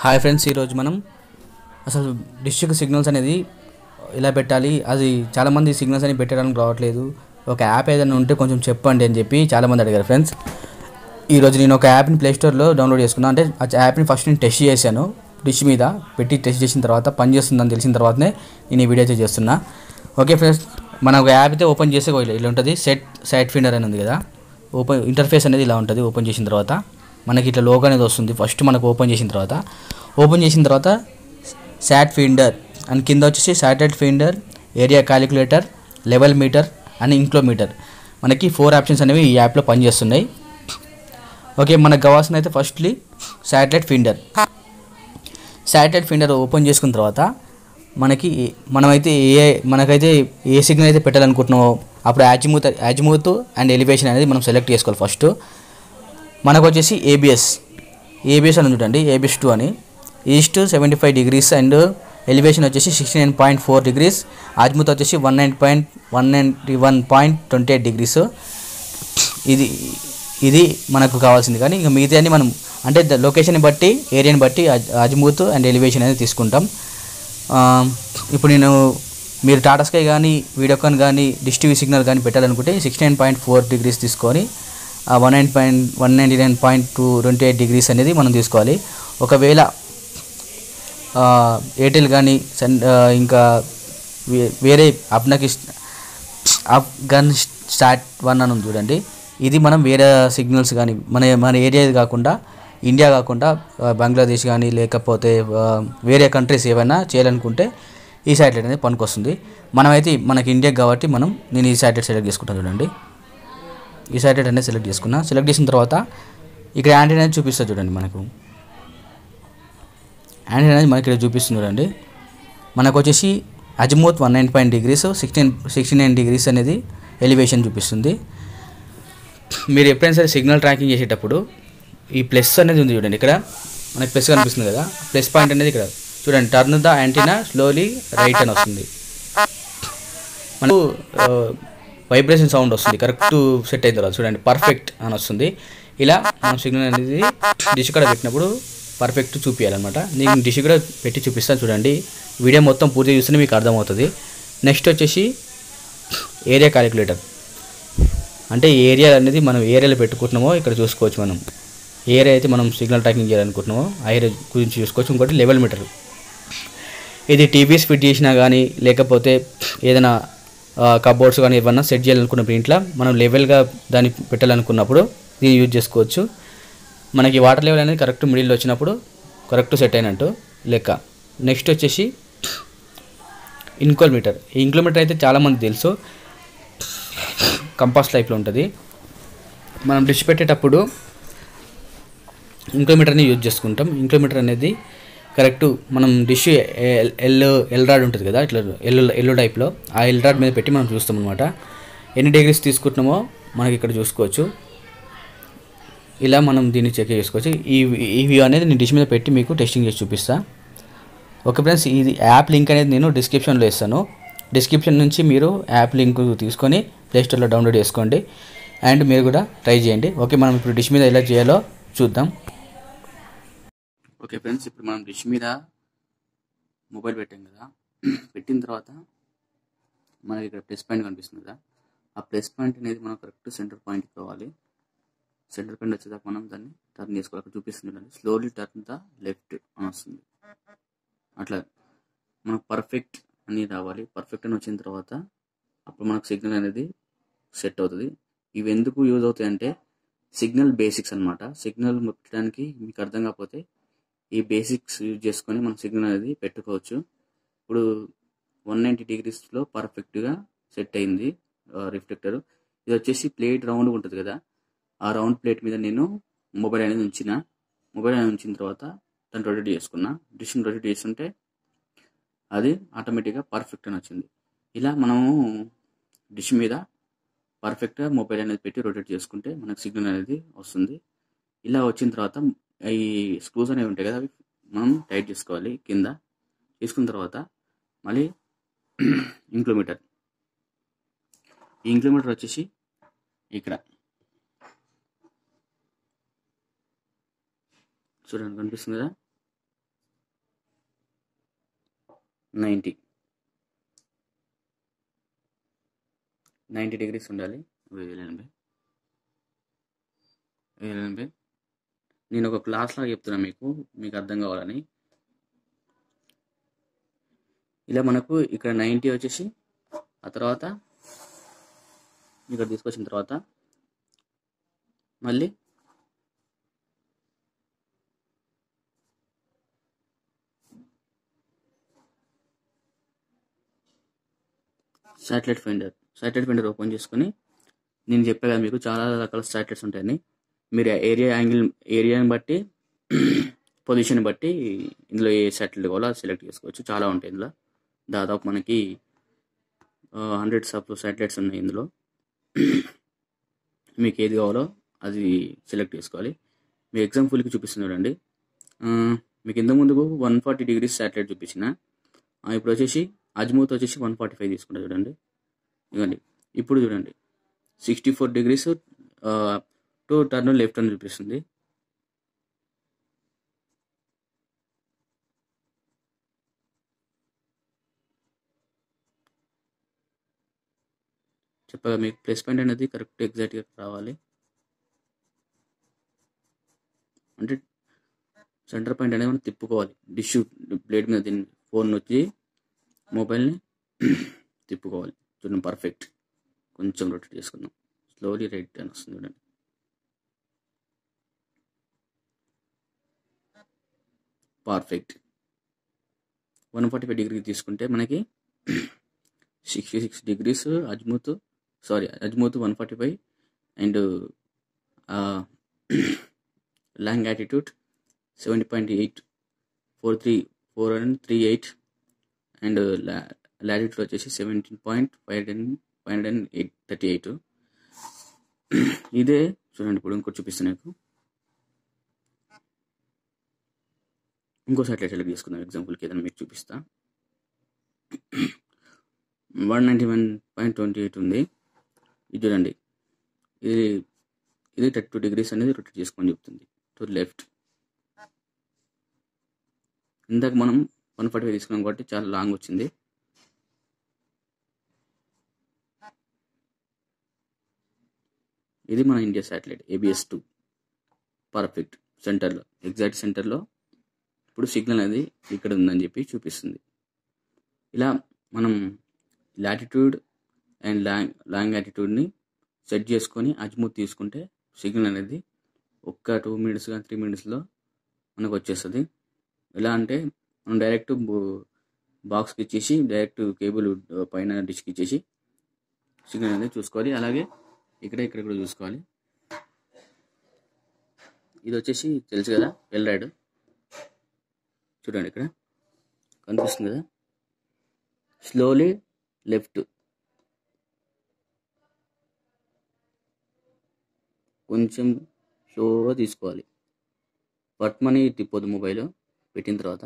hi friends ఈరోజు మనం అసలు డిస్ట్రిక్ట్ సిగ్నల్స్ అనేది ఇలా పెట్టాలి అది చాలామంది సిగ్నల్స్ అని పెట్టడానికి రావట్లేదు ఒక యాప్ ఏదైనా ఉంటే కొంచెం చెప్పండి అని చెప్పి చాలామంది అడిగారు ఫ్రెండ్స్ ఈరోజు నేను ఒక యాప్ని ప్లేస్టోర్లో డౌన్లోడ్ చేసుకున్నాను అంటే ఆ యాప్ని ఫస్ట్ నేను టెస్ట్ చేశాను డిష్ మీద పెట్టి టెస్ట్ చేసిన తర్వాత పని చేస్తుందని తెలిసిన తర్వాతనే నేను ఈ వీడియో అయితే చేస్తున్నా ఓకే ఫ్రెండ్స్ మన ఒక యాప్ అయితే ఓపెన్ చేసే ఇలా ఇలా ఉంటుంది సెట్ సైట్ ఫిండర్ అని ఉంది కదా ఓపెన్ ఇంటర్ఫేస్ అనేది ఇలా ఉంటుంది ఓపెన్ చేసిన తర్వాత మనకి ఇట్లా లోగో అనేది వస్తుంది ఫస్ట్ మనకు ఓపెన్ చేసిన తర్వాత ఓపెన్ చేసిన తర్వాత శాట్ ఫీండర్ అండ్ కింద వచ్చేసి satellite finder area calculator level meter and inclinometer మనకి ఫోర్ ఆప్షన్స్ అనేవి ఈ యాప్లో పనిచేస్తున్నాయి ఓకే మనకు కావాల్సిన అయితే firstly satellite finder satellite finder open చేసుకున్న తర్వాత మనకి మనమైతే ఏ మనకైతే ఏ సిగ్నల్ అయితే పెట్టాలనుకుంటున్నామో అప్పుడు యాజిమూత్ యాజిమూత్ అండ్ ఎలివేషన్ అనేది మనం సెలెక్ట్ చేసుకోవాలి ఫస్ట్ మనకు వచ్చేసి ఏబిఎస్ ఏబిఎస్ అని చూడండి ఏబిఎస్ టూ అని east seventy five degrees and elevation వచ్చేసి sixty nine point four degrees azimuth వచ్చేసి one nine point one ninety one point twenty eight degrees ఇది ఇది మనకు కావాల్సింది కానీ ఇంకా మిగతా అన్ని మనం అంటే లొకేషన్ని బట్టి ఏరియాని బట్టి అజ్మూత్ అండ్ ఎలివేషన్ అనేది తీసుకుంటాం ఆ, ఇప్పుడు నేను మీరు టాటా స్కై కానీ వీడియోకాన్ కానీ డిష్ టీవీ సిగ్నల్ కానీ పెట్టాలనుకుంటే sixty nine point four degrees తీసుకొని one nine point one ninety nine point two twenty eight degrees అనేది మనం తీసుకోవాలి ఒకవేళ ఆ, ఎయిర్టెల్ కానీ సన్ ఆ, ఇంకా వే- వేరే అప్నకి అఫ్ఘన్ స్టార్ట్ వన్ అని ఉంది చూడండి ఇది మనం వేరే సిగ్నల్స్ కానీ మన మన ఏరియా కాకుండా ఇండియా కాకుండా ఆ, బంగ్లాదేశ్ కానీ లేకపోతే ఆ, వేరే కంట్రీస్ ఏమైనా చేయాలనుకుంటే ఈ శాటిలైట్ అనేది పనికొస్తుంది మనమైతే మనకి ఇండియా కాబట్టి మనం నేను ఈ శాటిలైట్ సెలెక్ట్ చేసుకుంటాను చూడండి ఈ శాటిలైట్ అనేది సెలెక్ట్ చేసుకున్నా సెలెక్ట్ చేసిన తర్వాత ఇక్కడ యాంటీనా అనేది చూపిస్తుంది చూడండి మనకు యాంటీనా అనేది మనకి ఇక్కడ చూపిస్తుంది చూడండి మనకు వచ్చేసి azimuth one nine point degrees sixteen sixty nine degrees అనేది ఎలివేషన్ చూపిస్తుంది మీరు ఎప్పుడైనా సరే సిగ్నల్ ట్రాకింగ్ చేసేటప్పుడు ఈ ప్లస్ అనేది ఉంది చూడండి ఇక్కడ మనకి ప్లస్ కనిపిస్తుంది కదా ప్లస్ పాయింట్ అనేది ఇక్కడ చూడండి turn the antenna slowly right అని వస్తుంది మనకు వైబ్రేషన్ సౌండ్ వస్తుంది కరెక్ట్ సెట్ అయిన తర్వాత చూడండి పర్ఫెక్ట్ అని వస్తుంది ఇలా మనం సిగ్నల్ అనేది డిష్ కూడా పెట్టినప్పుడు పర్ఫెక్ట్ చూపించాలన్నమాట నేను డిష్ కూడా పెట్టి చూపిస్తాను చూడండి వీడియో మొత్తం పూర్తి చూస్తేనే మీకు అర్థమవుతుంది నెక్స్ట్ వచ్చేసి ఏరియా క్యాలిక్యులేటర్ అంటే ఏరియా అనేది మనం ఏరియాలో పెట్టుకుంటున్నామో ఇక్కడ చూసుకోవచ్చు మనం ఏరియా అయితే మనం సిగ్నల్ ట్రాకింగ్ చేయాలనుకుంటున్నామో ఆ ఏరియా గురించి చూసుకోవచ్చు ఇంకోటి లెవెల్ మీటర్ ఇది టీవీస్ ఫిట్ చేసినా కానీ లేకపోతే ఏదైనా కబోర్డ్స్ కానీ ఏమన్నా సెట్ చేయాలనుకున్నప్పుడు ఇంట్లో మనం లెవెల్గా దాన్ని పెట్టాలనుకున్నప్పుడు దీన్ని యూజ్ చేసుకోవచ్చు మనకి వాటర్ లెవెల్ అనేది కరెక్ట్ మిడిల్లో వచ్చినప్పుడు కరెక్ట్ సెట్ అయినట్టు లెక్క నెక్స్ట్ వచ్చేసి ఇన్కోల్మీటర్ ఈ ఇన్కోల్మీటర్ అయితే చాలామంది తెలుసు కంపాస్ టైప్లో ఉంటుంది మనం డిష్ పెట్టేటప్పుడు ఇంక్లోమీటర్ని యూజ్ చేసుకుంటాం ఇంక్లోమీటర్ అనేది కరెక్ట్ మనం dish L L L rod ఉంటుంది కదా ఇట్లా ఎల్లు ఎల్లు టైప్లో ఆ ఎల్ రాడ్ మీద పెట్టి మనం చూస్తాం అనమాట ఎన్ని డిగ్రీస్ తీసుకుంటున్నామో మనకి ఇక్కడ చూసుకోవచ్చు ఇలా మనం దీన్ని చెక్ చేసుకోవచ్చు ఈ ఈ వ్యూ అనేది నేను డిష్ మీద పెట్టి మీకు టెస్టింగ్ చేసి చూపిస్తా ఓకే ఫ్రెండ్స్ ఇది యాప్ లింక్ అనేది నేను డిస్క్రిప్షన్లో ఇస్తాను డిస్క్రిప్షన్ నుంచి మీరు యాప్ లింక్ తీసుకొని ప్లేస్టోర్లో డౌన్లోడ్ చేసుకోండి అండ్ మీరు కూడా ట్రై చేయండి ఓకే మనం ఇప్పుడు డిష్ మీద ఎలా చేయాలో చూద్దాం ఓకే ఫ్రెండ్స్ ఇప్పుడు మనం డిష్ మీద మొబైల్ పెట్టాం కదా పెట్టిన తర్వాత మనకి ఇక్కడ ప్లస్ పాయింట్ కనిపిస్తుంది కదా ఆ ప్లస్ పాయింట్ అనేది మనం కరెక్ట్ సెంటర్ పాయింట్ కావాలి సెంటర్ పాయింట్ వచ్చేదాకా మనం దాన్ని టర్న్ చేసుకోవాలి అక్కడ చూపిస్తుంది చూడండి స్లోలీ టర్న్ ద లెఫ్ట్ అని వస్తుంది అట్లా మనకు పర్ఫెక్ట్ అని రావాలి పర్ఫెక్ట్ అని వచ్చిన తర్వాత అప్పుడు మనకు సిగ్నల్ అనేది సెట్ అవుతుంది ఇవి ఎందుకు యూజ్ అవుతాయి అంటే సిగ్నల్ బేసిక్స్ అన్నమాట సిగ్నల్ పెట్టడానికి మీకు అర్థం కాకపోతే ఈ బేసిక్స్ యూజ్ చేసుకొని మనం సిగ్నల్ అనేది పెట్టుకోవచ్చు ఇప్పుడు వన్ నైంటీ డిగ్రీస్లో పర్ఫెక్ట్గా సెట్ అయింది రిఫ్లెక్టర్ ఇది వచ్చేసి ప్లేట్ రౌండ్ ఉంటుంది కదా ఆ రౌండ్ ప్లేట్ మీద నేను మొబైల్ అనేది ఉంచిన మొబైల్ అనేది ఉంచిన తర్వాత దాన్ని రొటేట్ చేసుకున్నా డిష్ని రొటేట్ చేస్తుంటే అది ఆటోమేటిక్గా పర్ఫెక్ట్ అని వచ్చింది ఇలా మనము డిష్ మీద పర్ఫెక్ట్గా మొబైల్ అనేది పెట్టి రొటేట్ చేసుకుంటే మనకు సిగ్నల్ అనేది వస్తుంది ఇలా వచ్చిన తర్వాత ఈ స్క్రూస్ అనేవి ఉంటాయి కదా అవి మనం టైట్ చేసుకోవాలి కింద తీసుకున్న తర్వాత మళ్ళీ ఇంక్లోమీటర్ ఈ ఇంక్లోమీటర్ వచ్చేసి ఇక్కడ చూడండి కనిపిస్తుంది కదా నైంటీ నైంటీ డిగ్రీస్ ఉండాలి ఎనభై ఎనభై నేను ఒక క్లాస్ లాగా చెప్తున్నా మీకు మీకు అర్థం కావాలని ఇలా మనకు ఇక్కడ నైంటీ వచ్చేసి ఆ తర్వాత ఇక్కడ తీసుకొచ్చిన తర్వాత మళ్ళీ satellite finder satellite finder open చేసుకొని నేను చెప్పా కదా మీకు చాలా రకాల శాటిలైట్స్ ఉంటాయని మీరు ఏరియా యాంగిల్ ఏరియాని బట్టి పొజిషన్ బట్టి ఇందులో ఏ శాటిలైట్ కావాలో అది సెలెక్ట్ చేసుకోవచ్చు చాలా ఉంటాయి ఇందులో దాదాపు మనకి హండ్రెడ్స్ ఆఫ్ శాటిలైట్స్ ఉన్నాయి ఇందులో మీకు ఏది కావాలో అది సెలెక్ట్ చేసుకోవాలి మీ ఎగ్జాంపుల్కి చూపిస్తుంది చూడండి ఆ, మీకు ఇంత ముందుకు వన్ ఫార్టీ డిగ్రీస్ శాటిలైట్ చూపించిన ఆ, ఇప్పుడు వచ్చేసి అజ్మూత్ వచ్చేసి వన్ ఫార్టీ ఫైవ్ తీసుకుంటా చూడండి ఇవ్వండి ఇప్పుడు చూడండి sixty four degrees to turn left అని చూపిస్తుంది చెప్పగా మీకు ప్లస్ పాయింట్ అనేది కరెక్ట్ ఎగ్జాక్ట్గా రావాలి అంటే సెంటర్ పాయింట్ అనేది మనం తిప్పుకోవాలి డిష్ ప్లేట్ మీద దీన్ని ఫోన్ వచ్చి మొబైల్ని తిప్పుకోవాలి చూడండి పర్ఫెక్ట్ కొంచెం రొటేట్ చేసుకుందాం స్లోలీ రైట్ అని వస్తుంది చూడండి perfect one forty five degree తీసుకుంటే మనకి sixty six degrees azimuth sorry azimuth one forty five and longitude seventy point eight four three four and three eight and latitude వచ్చేసి seventeen point five ten five hundred and eight thirty eight ఇదే చూడండి ఇప్పుడు ఇంకోటి చూపిస్తాను నాకు ఇంకో satellite select చేసుకుందాం ఎగ్జాంపుల్కి ఏదైనా మీకు చూపిస్తా one ninety one point twenty eight ఉంది ఇది చూడండి ఇది ఇది థర్టీ టూ డిగ్రీస్ అనేది రొటేట్ చేసుకొని చెప్తుంది టు లెఫ్ట్ ఇందాక మనం వన్ ఫార్టీ ఫైవ్ తీసుకున్నాం కాబట్టి చాలా లాంగ్ వచ్చింది ఇది మన India satellite ABS two perfect సెంటర్లో ఎగ్జాక్ట్ సెంటర్లో ఇప్పుడు సిగ్నల్ అనేది ఇక్కడ ఉందని చెప్పి చూపిస్తుంది ఇలా మనం లాటిట్యూడ్ అండ్ లాంగ్ లాంగ్ యాటిట్యూడ్ని సెట్ చేసుకొని అజ్మూత్ తీసుకుంటే సిగ్నల్ అనేది ఒక్క టూ మినిట్స్ కానీ త్రీ మినిట్స్లో మనకు వచ్చేస్తుంది ఎలా అంటే మనం డైరెక్ట్ బాక్స్కి ఇచ్చేసి డైరెక్ట్ కేబుల్ పైన డిష్కి ఇచ్చేసి సిగ్నల్ అనేది చూసుకోవాలి అలాగే ఇక్కడ ఇక్కడ కూడా చూసుకోవాలి ఇది వచ్చేసి తెలుసు కదా ఎల్రాయిడ్ చూడండి ఇక్కడ కనిపిస్తుంది కదా స్లోలీ లెఫ్ట్ కొంచెం స్లోగా తీసుకోవాలి పట్మని తిప్పొద్దు మొబైల్ పెట్టిన తర్వాత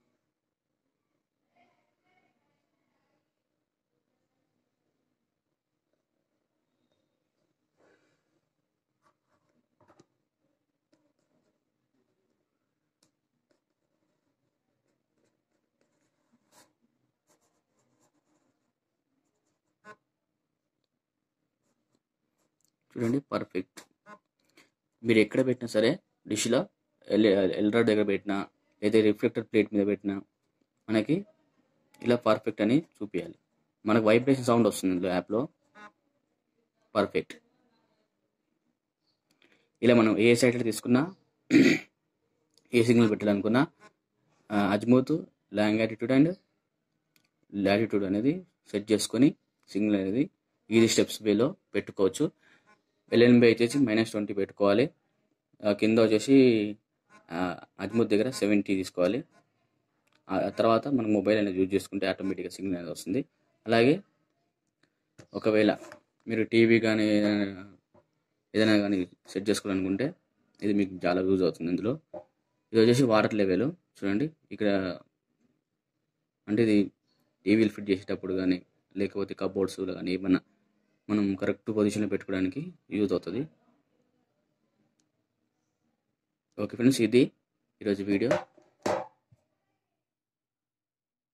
చూడండి పర్ఫెక్ట్ మీరు ఎక్కడ పెట్టినా సరే డిష్లో ఎల్ ఎల్రాడ్ దగ్గర పెట్టినా లేదా రిఫ్లెక్టర్ ప్లేట్ మీద పెట్టినా మనకి ఇలా పర్ఫెక్ట్ అని చూపించాలి మనకు వైబ్రేషన్ సౌండ్ వస్తుంది ఇందులో యాప్లో పర్ఫెక్ట్ ఇలా మనం ఏ సైట్లో తీసుకున్నా ఏ సిగ్నల్ పెట్టాలనుకున్నా ఆ, azimuth longitude and latitude అనేది సెట్ చేసుకొని సిగ్నల్ అనేది ఈజీ స్టెప్స్ వేలో పెట్టుకోవచ్చు ఎల్ఎన్బి వచ్చేసి మైనస్ ట్వంటీ పెట్టుకోవాలి ఆ, కింద వచ్చేసి ఆ, అజ్మూత్ దగ్గర సెవెంటీ తీసుకోవాలి ఆ తర్వాత మనం మొబైల్ అనేది యూజ్ చేసుకుంటే ఆటోమేటిక్గా సిగ్నల్ అనేది వస్తుంది అలాగే ఒకవేళ మీరు టీవీ కానీ ఏదైనా- ఏదైనా కానీ సెట్ చేసుకోవాలనుకుంటే ఇది మీకు చాలా యూజ్ అవుతుంది ఇందులో ఇది వచ్చేసి వాటర్ లెవెల్ చూడండి ఇక్కడ అంటే ఇది టీవీలు ఫిట్ చేసేటప్పుడు కానీ లేకపోతే కబోర్డ్స్ కానీ ఏమన్నా మనం కరెక్ట్ పొజిషన్లో పెట్టుకోవడానికి యూజ్ అవుతుంది ఓకే ఫ్రెండ్స్ ఇది ఈరోజు వీడియో